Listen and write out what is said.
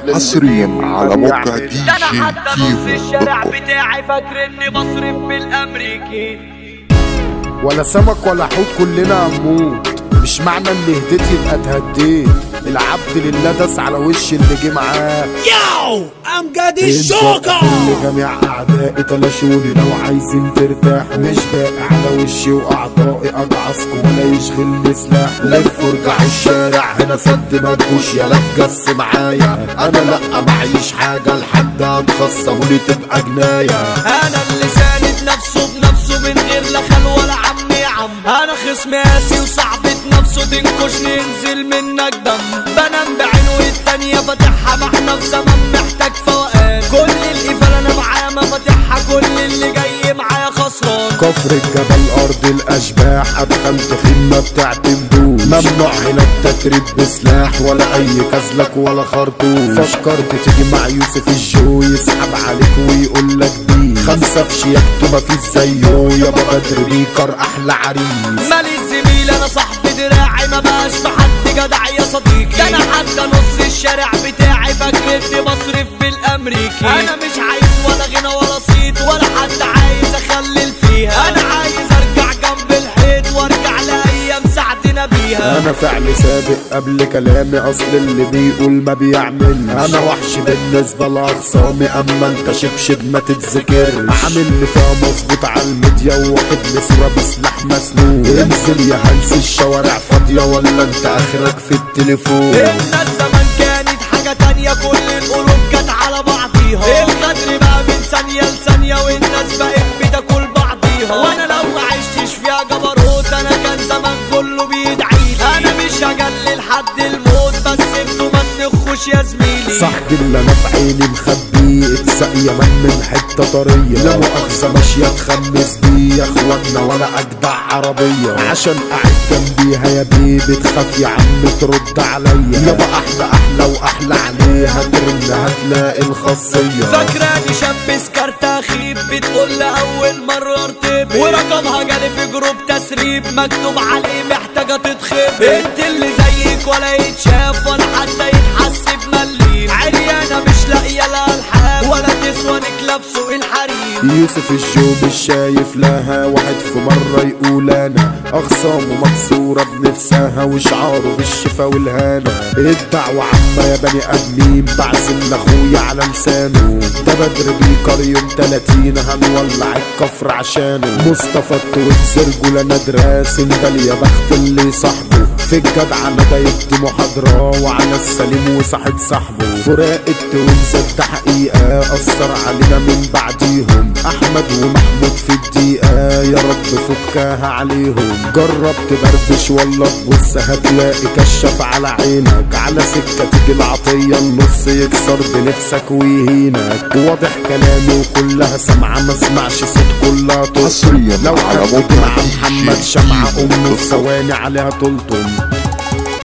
حصريا على موقع دي ده انا جي حتى نص كيمو الشارع بتاعي فاكر اني بصرف بالامريكي ولا سمك ولا حوت كلنا هنموت مش معنى اني هديت يبقى اتهديت العبد لله داس على وش اللي جه معاه Yo, I'm got this انت sugar. كل جميع اعدائي تلاشوني لو عايزين ترتاح مش باقي على وشي واعضائي اجعصكم ولا يشغلني سلاح لف وارجع الشارع هنا سد ما تجوش يا لف جس معايا انا لا معيش حاجه لحد هتخصموني تبقى جنايه انا اللي ساند نفسه بنفسه من غير لا خال ولا عم يا عم انا خصم قاسي وصعبة نفسه تنكشني ينزل منك دم بنام بعينه التانية فاتحها ما احنا في زمن محتاج فوقان كل القفل انا معاه مفاتيحها كل اللي جاي معايا خسران كفر الجبل ارض الاشباح ادخل تخيمة بتعتمدوش ممنوع هنا التتريب بسلاح ولا اي كزلك ولا خرطوش فكرت تيجي مع يوسف الجو يسحب عليك ويقول لك دي خمسة في شياكته مفيش زيه يابا بدر بيكر احلى عريس مالي الزميل انا صاحب دراعي ما بقاش في حد جدع يا صديقي ده انا حتى نص الشارع بتاعي فاكرني بصرف بالامريكي انا مش عايز ولا غنى ولا صيت ولا حد عايز اخلل فيها انا عايز ارجع جنب الحيط وارجع لايام سعدنا بيها انا فعل سابق قبل كلامي اصل اللي بيقول ما بيعمل انا وحش بالنسبة لاخصامي اما انت شبشب ما تتذكرش عامل لي فيها مظبوط على الميديا وواخد لي صورة بسلاح مسنون انزل يا هلس الشوارع فاضية ولا انت اخرك في التليفون الناس زمان كانت حاجة تانية كل القلوب كانت على بعضيها الغدر بقى من ثانية لثانية والناس بقت بتاكل بعضيها وانا لو ما عشتش فيها جبروت انا كان زمان كله بيدعيلي انا مش هجلل حد الموت بس انتوا ما تنخوش يا زميلي صاحبي اللي انا في عيني مخبيه اتسقي من من حته طريه لا مؤاخذه ماشيه تخمس بيه يا اخوانا ولا اجدع عربيه عشان قاعد جنبيها يا بيبي تخاف يا عم ترد عليا يابا احلى احلى واحلى عليها ترن هتلاقي الخاصيه فاكراني شاب سكرت خيب بتقول اول مرة ارتبط ورقمها جالي في جروب تسريب مكتوب عليه محتاجة تتخبط انت اللي زيك ولا يتشاف ولا حتى يتحسب مليم عريانة مش لاقية لها الحاب ولا تسوى نكلة في سوق الحريم يوسف الجو مش شايف لها واحد في مرة يقول انا اخصامه مكسورة بنفسها وشعاره بالشفا والهنا الدعوة عامة يا بني ادمين بعزم لاخويا على لسانه ده بدر بيكر يوم 30 هنولع الكفر عشانه مصطفى التويت رجولة نادرة سندل يا بخت اللي صاحبه في الجدع انا ده يدي محاضرة وعلى السليم وصاحب صاحبه فراق التوينز ده حقيقة أثر علينا من بعديهم أحمد ومحمود في الدقيقة يا رب فكها عليهم جرب تبربش ولا تبص هتلاقي كشف على عينك على سكة تيجي العطية النص يكسر بنفسك ويهينك واضح كلامي وكلها سمعة ما اسمعش صوت كلها طول حصريا لو على حد موقع مع دي جي محمد شمعة كيمو أمه في ثواني عليها طولتم